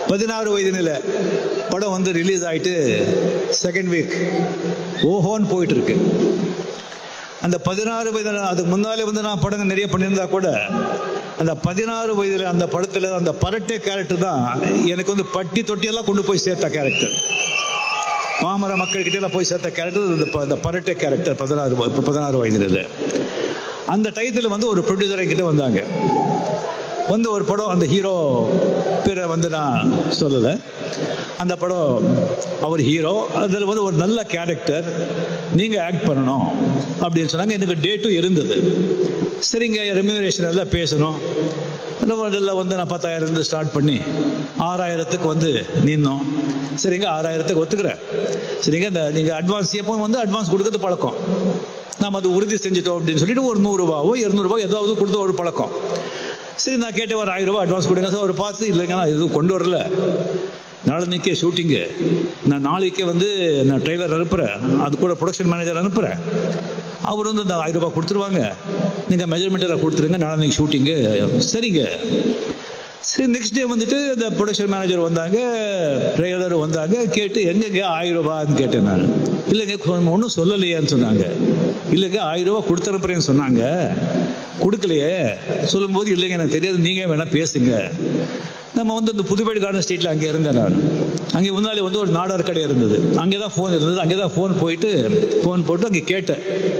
பதினாறு வயது நிலை படம் வந்து ரிலீஸ் ஆயிட்டு செகண்ட் வீக் ஓஹோன்னு போயிட்டு இருக்கு அந்த பதினாறு வயதுல அதுக்கு முன்னாலே வந்து நான் படங்கள் நிறைய பண்ணியிருந்தா கூட அந்த பதினாறு வயதுல அந்த படத்துல அந்த பரட்டை கேரக்டர் தான் எனக்கு வந்து பட்டி தொட்டியெல்லாம் கொண்டு போய் சேர்த்த கேரக்டர் பாமர மக்கள்கிட்ட எல்லாம் போய் சேர்த்த கேரக்டர் இந்த ப- இந்த பரட்டை கேரக்டர் பதினாறு வ- பதினாறு வயதுல அந்த டயத்தில் வந்து ஒரு ப்ரொடியூசர் என்கிட்ட வந்தாங்க வந்து ஒரு படம் அந்த ஹீரோ பேரை வந்து நான் சொல்லலை அந்த படம் அவர் ஹீரோ அதில் வந்து ஒரு நல்ல கேரக்டர் நீங்கள் ஆக்ட் பண்ணணும் அப்படின்னு சொன்னாங்க எனக்கு டேட்டும் இருந்தது சரிங்க ரெமியூரேஷன் எல்லாம் பேசணும் நம்ம அதில் வந்து நான் பத்தாயிரம் இருந்து ஸ்டார்ட் பண்ணி ஆறாயிரத்துக்கு வந்து நின்னோம் சரிங்க ஆறாயிரத்துக்கு ஒத்துக்கிறேன் சரிங்க இந்த நீங்கள் அட்வான்ஸ் எப்போ வந்து அட்வான்ஸ் கொடுக்கறது பழக்கம் நாம் அது உறுதி செஞ்சுட்டோம் அப்படின்னு சொல்லிட்டு ஒரு நூறுரூபாவோ இரநூறுபா ஏதாவது கொடுத்து ஒரு பழக்கம் சரி நான் கேட்டேன் ஒரு ஆயிரம் ரூபாய் அட்வான்ஸ் கொடுங்க சார் அவர் பார்த்து இல்லைங்க நான் எதுவும் கொண்டு வரல நாளைக்கே ஷூட்டிங்கு நான் நாளைக்கே வந்து நான் ட்ரெய்லர் அனுப்புகிறேன் அது கூட ப்ரொடக்ஷன் மேனேஜர் அனுப்புகிறேன் அவர் வந்து அந்த ஆயிரம் ரூபாய் கொடுத்துருவாங்க நீங்கள் மெஜர்மெண்ட்டில் கொடுத்துருங்க நாளைக்கு ஷூட்டிங்கு சரிங்க சரி நெக்ஸ்ட் டே வந்துட்டு இந்த ப்ரொடக்ஷன் மேனேஜர் வந்தாங்க ட்ரெய்லர் வந்தாங்க கேட்டு எங்கெங்க ஆயிரம் ரூபான்னு கேட்டேன் நான் இல்லைங்க ஒன்றும் சொல்லலையேன்னு சொன்னாங்க இல்லைங்க ஆயிரம் ரூபாய் கொடுத்துறப்புறேன்னு சொன்னாங்க கொடுக்கலையே சொல்லும்போது இல்லைங்க எனக்கு தெரியாது நீங்கள் வேணா பேசுங்க நம்ம வந்து இந்த புதுப்பேடு கார்டன் ஸ்ட்ரீட்டில் அங்கே இருந்தேன் நான் அங்கே முன்னாடி வந்து ஒரு நாடார் கடை இருந்தது அங்கே தான் ஃபோன் இருந்தது அங்கே தான் ஃபோன் போயிட்டு ஃபோன் போட்டு அங்கே கேட்டேன்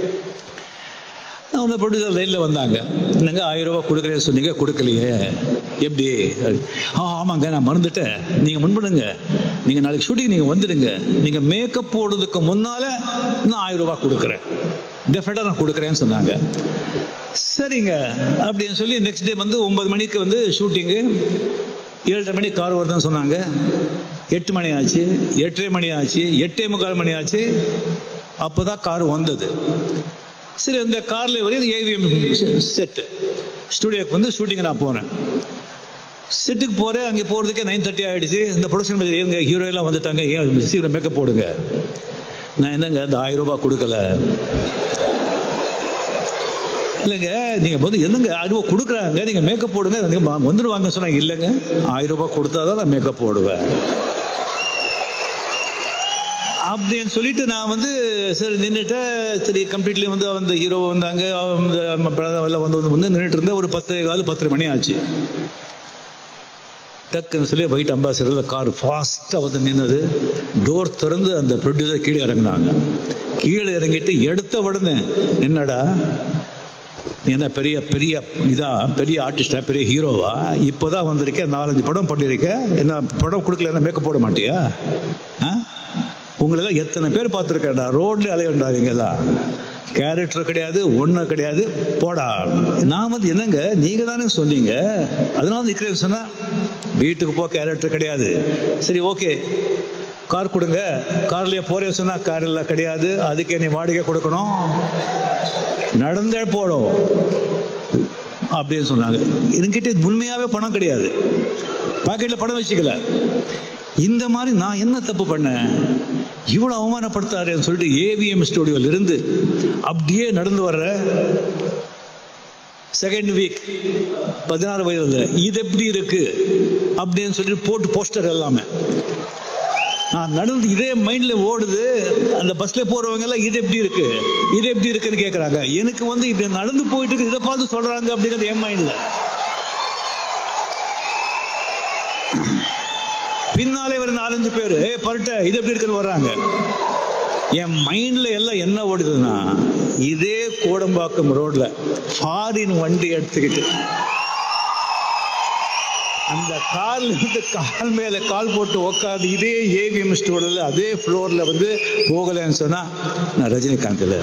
அவங்க ப்ரொடியூசர் லைனில் வந்தாங்க என்னங்க ஆயிரம் ரூபாய் கொடுக்குறேன்னு சொன்னீங்க கொடுக்கலையே எப்படி ஆ ஆமாங்க நான் மறந்துட்டேன் நீங்கள் முன்படுங்க நீங்கள் நாளைக்கு ஷூட்டிங் நீங்கள் வந்துடுங்க நீங்கள் மேக்கப் போடுறதுக்கு முன்னால் நான் ஆயிரம் ரூபாய் கொடுக்குறேன் டெஃபினட்டாக நான் கொடுக்குறேன்னு சொன்னாங்க சரிங்க அப்படின்னு சொல்லி நெக்ஸ்ட் டே வந்து ஒன்பது மணிக்கு வந்து ஷூட்டிங்கு ஏழரை மணிக்கு கார் வருதுன்னு சொன்னாங்க எட்டு மணி ஆச்சு எட்டரை மணி ஆச்சு எட்டே முக்கால் மணி ஆச்சு அப்போ தான் கார் வந்தது சரி இந்த காரில் வரையும் ஏவிஎம் செட்டு ஸ்டுடியோக்கு வந்து ஷூட்டிங் நான் போனேன் செட்டுக்கு போகிறேன் அங்கே போகிறதுக்கே நைன் தேர்ட்டி ஆகிடுச்சு இந்த ப்ரொடக்ஷன் மேனேஜர் எங்க ஹீரோ எல்லாம் வந்துட்டாங்க ஏன் சீக்கிரம் மேக்கப் போடுங்க நான் என்னங்க இந்த ஆயிரம் ரூபாய் கொடுக்கல இல்லைங்க நீங்கள் வந்து என்னங்க ஆயிரம் ரூபாய் கொடுக்குறாங்க நீங்கள் மேக்கப் போடுங்க நீங்க வா- வந்துடுவாங்க சொன்னாங்க இல்லைங்க ஆயிரம் ரூபாய் கொடுத்தா தான் நான் மேக்கப் போடுவேன் அப்படின்னு சொல்லிட்டு நான் வந்து சரி நின்றுட்டேன் சரி கம்ப்ளீட்லி வந்து அந்த ஹீரோ வந்தாங்க அவங்க நம்ம brother எல்லாம் வந்து வந்து வந்து நின்றுட்டு இருந்தேன் ஒரு பத்து கால் பத்தரை மணி ஆச்சு டக்குன்னு சொல்லி ஒயிட் அம்பாசிடரில் கார் ஃபாஸ்ட்டாக வந்து நின்னது டோர் திறந்து அந்த ப்ரொடியூசர் கீழே இறங்குனாங்க கீழே இறங்கிட்டு எடுத்த உடனே என்னடா நீ என்ன பெரிய பெரிய இதா பெரிய ஆர்டிஸ்டா பெரிய ஹீரோவா இப்போதான் வந்திருக்கேன் நாலஞ்சு படம் பண்ணியிருக்கேன் என்ன படம் கொடுக்கல என்ன மேக்கப் போட மாட்டியா ஆ உங்களெல்லாம் எத்தனை பேர் பார்த்துருக்கேன்டா ரோட்ல அலையண்டாதீங்கலாம் கேரக்டர் கிடையாது ஒன்றும் கிடையாது போடா நான் வந்து என்னங்க நீங்க தானே சொன்னீங்க அதனால நிற்கிறேன்னு சொன்னா வீட்டுக்கு போ கேரக்டர் கிடையாது சரி ஓகே கார் கொடுங்க கார்லயே போறேன் சொன்னா கார் எல்லாம் கிடையாது அதுக்கு நீ வாடகை கொடுக்கணும் நடந்தே போடும் அப்படின்னு சொன்னாங்க என்கிட்ட உண்மையாவே பணம் கிடையாது பாக்கெட்ல பணம் வச்சுக்கல இந்த மாதிரி நான் என்ன தப்பு பண்ணேன் இவ்வளவு அவமானப்படுத்தாருன்னு சொல்லிட்டு ஏவிஎம் ஸ்டுடியோல இருந்து அப்படியே நடந்து வர்ற செகண்ட் வீக் பதினாறு வயதுல இது எப்படி இருக்கு அப்படின்னு சொல்லிட்டு போட்டு போஸ்டர் எல்லாமே நான் நடந்து இதே மைண்ட்ல ஓடுது அந்த பஸ்ல போறவங்க எல்லாம் இது எப்படி இருக்கு இது எப்படி இருக்குன்னு கேக்குறாங்க எனக்கு வந்து இது நடந்து போயிட்டு இருக்கு இதை பார்த்து சொல்றாங்க அப்படிங்கிறது என் மைண்ட்ல பின்னாலே ஒரு நாலஞ்சு பேர் ஏ பரட்ட இது எப்படி இருக்குன்னு வர்றாங்க என் மைண்ட்ல எல்லாம் என்ன ஓடுதுன்னா இதே கோடம்பாக்கம் ரோட்ல ஃபாரின் வண்டி எடுத்துக்கிட்டு அந்த கால்ல இருந்து கால் மேல கால் போட்டு உட்காந்து இதே ஏவிஎம் ஸ்டோர்ல அதே ஃப்ளோர்ல வந்து போகலன்னு சொன்னா நான் ரஜினிகாந்த் இல்ல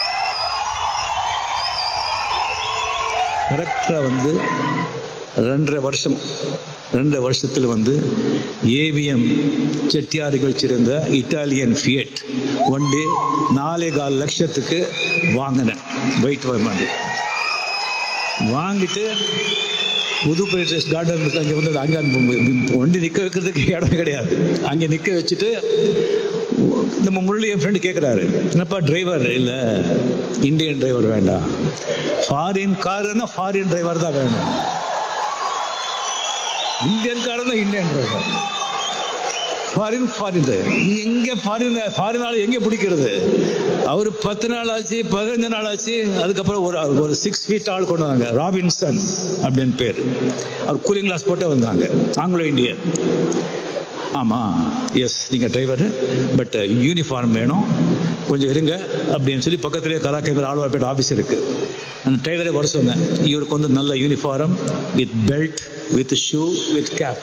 கரெக்டா வந்து ரெண்டரை வருஷம் ரெண்டரை வருஷத்தில் வந்து ஏவிஎம் செட்டியார்கள் சிறந்த இட்டாலியன் ஃபியட் வண்டி நாலே கால் லட்சத்துக்கு வாங்கினேன் வெயிட் வந்து வாங்கிட்டு புதுப்பேட்டை கார்டன் இருக்கு அங்கே வந்து அங்கே வண்டி நிற்க வைக்கிறதுக்கு இடம் கிடையாது அங்கே நிற்க வச்சுட்டு நம்ம முரளி என் ஃப்ரெண்டு கேட்குறாரு என்னப்பா டிரைவர் இல்லை இந்தியன் டிரைவர் வேண்டாம் ஃபாரின் காருன்னா ஃபாரின் டிரைவர் தான் வேணும் இந்தியன்காரன் தான் இந்தியன்றாங்க ஃபாரின் ஃபாரின் எங்க ஃபாரின் ஃபாரின் ஆள் எங்க பிடிக்கிறது அவர் பத்து நாள் ஆச்சு பதினஞ்சு நாள் ஆச்சு அதுக்கப்புறம் ஒரு ஒரு சிக்ஸ் ஃபீட் ஆள் கொண்டு வந்தாங்க ராபின்சன் அப்படின்னு பேர் அவர் கூலிங் கிளாஸ் போட்டு வந்தாங்க ஆங்கிலோ இந்தியன் ஆமா எஸ் நீங்க டிரைவர் பட் யூனிஃபார்ம் வேணும் கொஞ்சம் இருங்க அப்படின்னு சொல்லி பக்கத்துலேயே கலாக்கேந்திர ஆழ்வார்பேட் ஆஃபீஸ் இருக்கு அந்த டிரைவரே வர சொன்னேன் இவருக்கு வந்து நல்ல uniform with belt with shoe with cap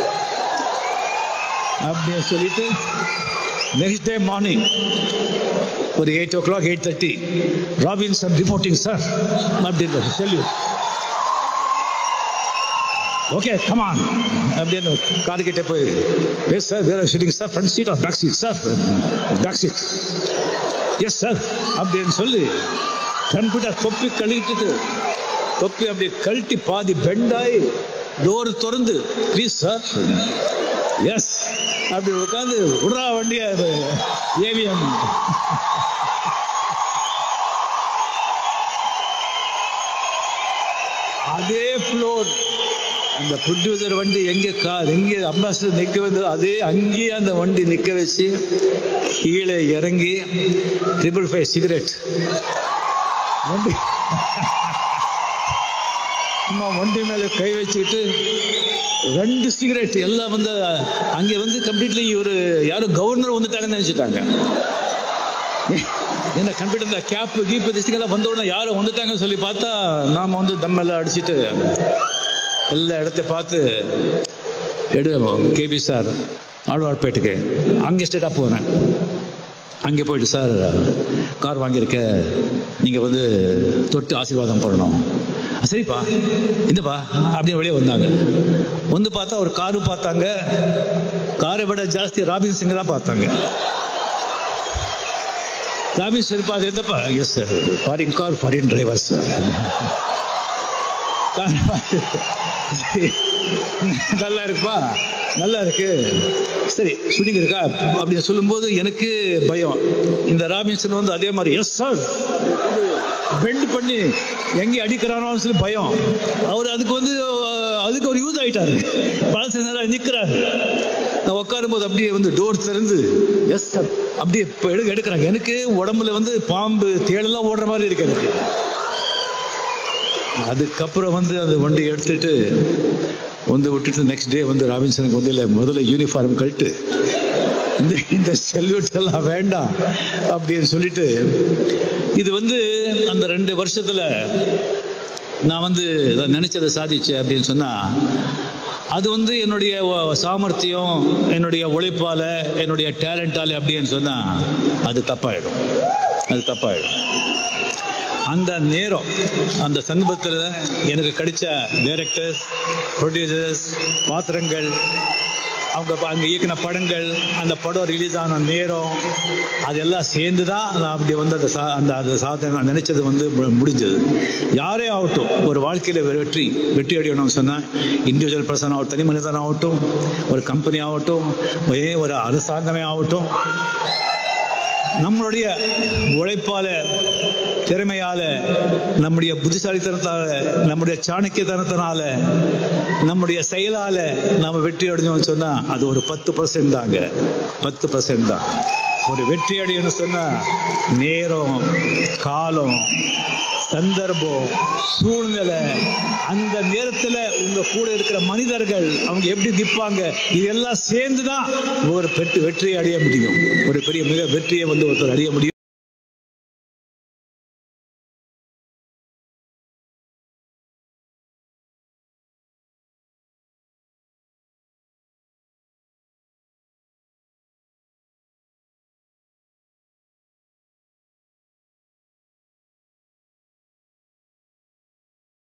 அப்படின்னு சொல்லிட்டு நெக்ஸ்ட் டே மார்னிங் ஒரு eight o'clock eight thirty Robinson reporting sir அப்படின்னு சொல்லி ஓகே கமான் அப்படின்னு கார் கிட்ட போய் எஸ் சார் வேற shooting sir front seat or back seat sir back seat yes sir அப்படின்னு சொல்லி கம்ப்யூட்டர் தொப்பி கழுவிட்டு தொப்பி அப்படி கழட்டி பாதி பெண்டாய் டோர் திறந்து ப்ளீஸ் சார் எஸ் அப்படி உட்காந்து விடுறா வண்டியா ஏவிஎம் அதே ஃப்ளோர் அந்த ப்ரொடியூசர் வண்டி எங்க கார் எங்க அம்பாசிடர் நிக்க வந்து அதே அங்கேயே அந்த வண்டி நிக்க வச்சு கீழே இறங்கி ட்ரிபிள் ஃபைவ் சிகரெட் வண்டி சும்மா வண்டி மேல கை வச்சுக்கிட்டு ரெண்டு சிகரெட் எல்லாம் வந்து அங்கே வந்து கம்ப்ளீட்லி இவர் யாரும் கவர்னர் வந்துட்டாங்கன்னு நினைச்சிட்டாங்க என்ன கம்ப்யூட்டர் கேப் கீப் திஸ்டிங்கெல்லாம் வந்த உடனே யாரும் வந்துட்டாங்கன்னு சொல்லி பார்த்தா நாம வந்து தம்மெல்லாம் அடிச்சுட்டு எல்லா இடத்த பார்த்து எடுவோம் கேபி சார் ஆழ்வார்பேட்டுக்கு அங்கே ஸ்டேட்டாக போனேன் அங்கே போயிட்டு சார் கார் வாங்கியிருக்க நீங்கள் வந்து தொட்டு ஆசீர்வாதம் பண்ணணும் சரிப்பா இந்தப்பா அப்படியே வெளியே வந்தாங்க வந்து பார்த்தா ஒரு காரு பார்த்தாங்க காரை விட ஜாஸ்தி ராபின் சிங் தான் பார்த்தாங்க ராபின் சிங் பார்த்து எந்தப்பா yes sir foreign car foreign driver sir நல்லா இருக்குப்பா நல்லா இருக்கு சரி ஷூட்டிங் இருக்கா அப்படின்னு சொல்லும்போது எனக்கு பயம் இந்த ராபின்சன் வந்து அதே மாதிரி எஸ் சார் பெண்ட் பண்ணி எங்கே அடிக்கிறானோன்னு சொல்லி பயம் அவர் அதுக்கு வந்து அதுக்கு ஒரு யூஸ் ஆயிட்டாரு பழசு நேரம் நிற்கிறாரு நான் உட்காரும்போது அப்படியே வந்து டோர் திறந்து எஸ் சார் அப்படியே இப்போ எடுக்க எடுக்கிறாங்க எனக்கு உடம்புல வந்து பாம்பு தேடெல்லாம் ஓடுற மாதிரி இருக்கு எனக்கு அதுக்கப்புறம் வந்து அந்த வண்டி எடுத்துட்டு வந்து விட்டுட்டு நெக்ஸ்ட் டே வந்து ராபின்சனுக்கு வந்து இல்லை முதல்ல யூனிஃபார்ம் கழட்டு இந்த இந்த செல்யூட் எல்லாம் வேண்டாம் அப்படின்னு சொல்லிட்டு இது வந்து அந்த ரெண்டு வருஷத்துல நான் வந்து நினைச்சதை சாதிச்சேன் அப்படின்னு சொன்னா அது வந்து என்னுடைய சாமர்த்தியம் என்னுடைய உழைப்பால என்னுடைய டேலண்டால அப்படின்னு சொன்னா அது தப்பாயிடும் அது தப்பாயிடும் அந்த நேரம் அந்த சந்தர்ப்பத்தில் எனக்கு கிடைச்ச டைரக்டர்ஸ் ப்ரொடியூசர்ஸ் பாத்திரங்கள் அவங்க அங்கே இயக்கின படங்கள் அந்த படம் ரிலீஸ் ஆன நேரம் அதெல்லாம் சேர்ந்து தான் நான் அப்படி வந்து அந்த சா அந்த அந்த சாதனை நான் நினைச்சது வந்து முடிஞ்சது யாரே ஆகட்டும் ஒரு வாழ்க்கையில் வெற்றி வெற்றி அடையணும்னு சொன்னால் இண்டிவிஜுவல் பர்சன் ஆகட்டும் தனி மனிதன் ஆகட்டும் ஒரு கம்பெனி ஆகட்டும் ஒரே ஒரு அரசாங்கமே ஆகட்டும் நம்மளுடைய உழைப்பால திறமையால நம்முடைய புத்திசாலித்தனத்தால நம்முடைய சாணக்கியத்தனத்தினால நம்முடைய செயலால நாம வெற்றி அடைஞ்சோம்னு சொன்னா அது ஒரு பத்து பர்சன்ட் தாங்க பத்து பர்சன்ட் தான் ஒரு வெற்றி அடையணும்னு சொன்னா நேரம் காலம் சந்தர்ப்பம் சூழ்நிலை அந்த நேரத்துல உங்க கூட இருக்கிற மனிதர்கள் அவங்க எப்படி நிற்பாங்க இதெல்லாம் சேர்ந்துதான் ஒரு பெற்று வெற்றியை அடைய முடியும் ஒரு பெரிய மிக வெற்றியை வந்து ஒருத்தர் அடைய முடியும்